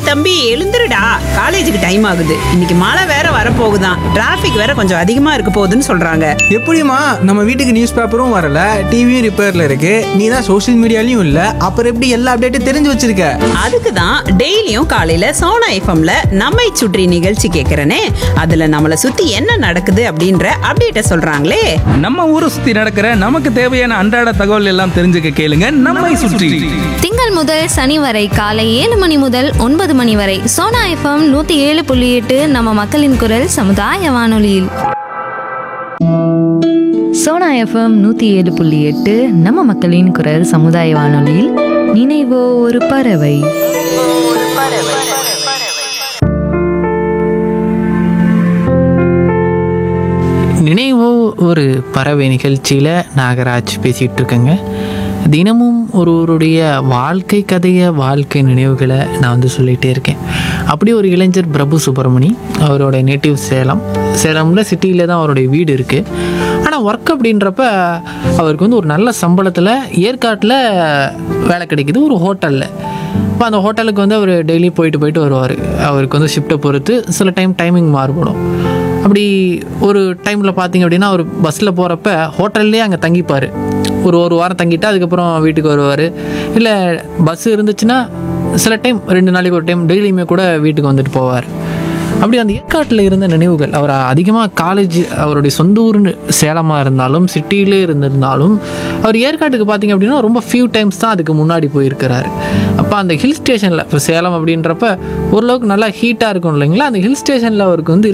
தம்பி எழுந்துருடா காலேஜுக்கு டைம் ஆகுது இன்னைக்கு மழை வேற வரப்போகுதாம் டிராஃபிக் வேற கொஞ்சம் அதிகமா இருக்க போகுதுன்னு சொல்றாங்க எப்படிம்மா நம்ம வீட்டுக்கு நியூஸ் பேப்பரும் வரல டிவியும் ரிப்பேர்ல இருக்கு நீ தான் சோஷியல் மீடியாலையும் இல்ல அப்புறம் எப்படி எல்லா அப்டேட்டும் தெரிஞ்சு வச்சிருக்க அதுக்கு தான் டெய்லியும் காலையில சோனா எஃப்எம்ல நம்மை சுற்றி நிகழ்ச்சி கேட்கறனே அதுல நம்மளை சுத்தி என்ன நடக்குது அப்படின்ற அப்டேட்ட சொல்றாங்களே நம்ம ஊரை சுத்தி நடக்கிற நமக்கு தேவையான அன்றாட தகவல் எல்லாம் தெரிஞ்சுக்க கேளுங்க நம்மை சுற்றி திங்கள் முதல் சனி வரை காலை ஏழு மணி முதல் ஒன்பது மணி வரை சோனா எஃப்எம் நூத்தி ஏழு புள்ளி எட்டு நம்ம மக்களின் குரல் சமுதாய வானொலியில் சோனா எஃப்எம் நூற்றி ஏழு புள்ளி எட்டு நம்ம மக்களின் குரல் சமுதாய வானொலியில் நினைவோ ஒரு பறவை நினைவோ ஒரு பறவை நிகழ்ச்சியில் நாகராஜ் பேசிகிட்டு இருக்கேங்க தினமும் ஒருவருடைய வாழ்க்கை கதையை வாழ்க்கை நினைவுகளை நான் வந்து சொல்லிகிட்டே இருக்கேன் அப்படி ஒரு இளைஞர் பிரபு சுப்பிரமணி அவரோட நேட்டிவ் சேலம் சேலமில் சிட்டியில் தான் அவருடைய வீடு இருக்குது ஆனால் ஒர்க் அப்படின்றப்ப அவருக்கு வந்து ஒரு நல்ல சம்பளத்தில் ஏற்காட்டில் வேலை கிடைக்குது ஒரு ஹோட்டலில் இப்போ அந்த ஹோட்டலுக்கு வந்து அவர் டெய்லி போயிட்டு போயிட்டு வருவார் அவருக்கு வந்து ஷிஃப்ட்டை பொறுத்து சில டைம் டைமிங் மாறுபடும் அப்படி ஒரு டைமில் பார்த்தீங்க அப்படின்னா அவர் பஸ்ஸில் போகிறப்ப ஹோட்டல்லே அங்கே தங்கிப்பார் ஒரு ஒரு வாரம் தங்கிட்டு அதுக்கப்புறம் வீட்டுக்கு வருவார் இல்லை பஸ் இருந்துச்சுன்னா சில டைம் ரெண்டு நாளைக்கு ஒரு டைம் டெய்லியுமே கூட வீட்டுக்கு வந்துட்டு போவார் அப்படி அந்த ஏற்காட்டில் இருந்த நினைவுகள் அவர் அதிகமாக காலேஜ் அவருடைய சொந்த ஊர்னு சேலமாக இருந்தாலும் சிட்டியிலே இருந்திருந்தாலும் அவர் ஏற்காட்டுக்கு பார்த்தீங்க அப்படின்னா ரொம்ப ஃபியூ டைம்ஸ் தான் அதுக்கு முன்னாடி போயிருக்கிறாரு அப்போ அந்த ஹில் ஸ்டேஷனில் இப்போ சேலம் அப்படின்றப்ப ஓரளவுக்கு நல்லா ஹீட்டாக இருக்கும் இல்லைங்களா அந்த ஹில் ஸ்டேஷனில் அவருக்கு வந்து